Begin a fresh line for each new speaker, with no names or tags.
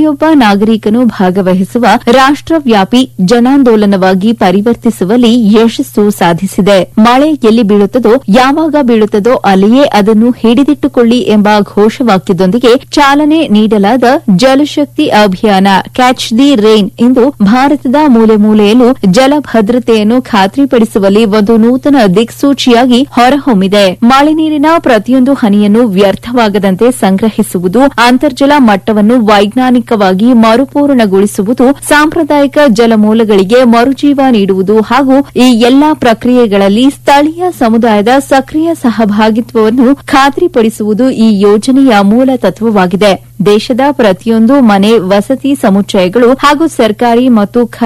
ಪ್ರತಿಯೊಬ್ಬ ನಾಗರಿಕನು ಭಾಗವಹಿಸುವ ರಾಷ್ಟವ್ಯಾಪಿ ಜನಾಂದೋಲನವಾಗಿ ಪರಿವರ್ತಿಸುವಲ್ಲಿ ಯಶಸ್ಸು ಸಾಧಿಸಿದೆ ಮಳೆ ಎಲ್ಲಿ ಬೀಳುತ್ತದೋ ಯಾವಾಗ ಬೀಳುತ್ತದೋ ಅಲ್ಲಿಯೇ ಅದನ್ನು ಹಿಡಿದಿಟ್ಟುಕೊಳ್ಳಿ ಎಂಬ ಘೋಷವಾಕ್ಯದೊಂದಿಗೆ ಚಾಲನೆ ನೀಡಲಾದ ಜಲಶಕ್ತಿ ಅಭಿಯಾನ ಕ್ಯಾಚ್ ದಿ ರೈನ್ ಇಂದು ಭಾರತದ ಮೂಲೆ ಮೂಲೆಯಲ್ಲೂ ಜಲ ಭದ್ರತೆಯನ್ನು ಖಾತ್ರಿಪಡಿಸುವಲ್ಲಿ ಒಂದು ನೂತನ ದಿಕ್ಸೂಚಿಯಾಗಿ ಹೊರಹೊಮ್ಮಿದೆ ಮಳೆ ನೀರಿನ ಪ್ರತಿಯೊಂದು ಹನಿಯನ್ನು ವ್ಯರ್ಥವಾಗದಂತೆ ಸಂಗ್ರಹಿಸುವುದು ಅಂತರ್ಜಲ ಮಟ್ಟವನ್ನು ವೈಜ್ಞಾನಿಕವಾಗಿ ಮರುಪೂರಣಗೊಳಿಸುವುದು ಸಾಂಪ್ರದಾಯಿಕ ಜಲಮೂಲಗಳಿಗೆ ಮರುಜೀವ ನೀಡುವುದು ಹಾಗೂ ಈ ಎಲ್ಲಾ ಪ್ರಕ್ರಿಯೆಗಳಲ್ಲಿ ಸ್ಥಳೀಯ ಸಮುದಾಯದ ಸಕ್ರಿಯ ಸಹಭಾಗಿತ್ವವನ್ನು ಖಾತ್ರಿಪಡಿಸುವುದು ಈ ಯೋಜನೆಯ ಮೂಲ ತತ್ವವಾಗಿದೆ ದೇಶದ ಪ್ರತಿಯೊಂದು ಮನೆ ವಸತಿ ಸಮುಚ್ಚಯಗಳು ಹಾಗೂ ಸರ್ಕಾರಿ ಮತ್ತು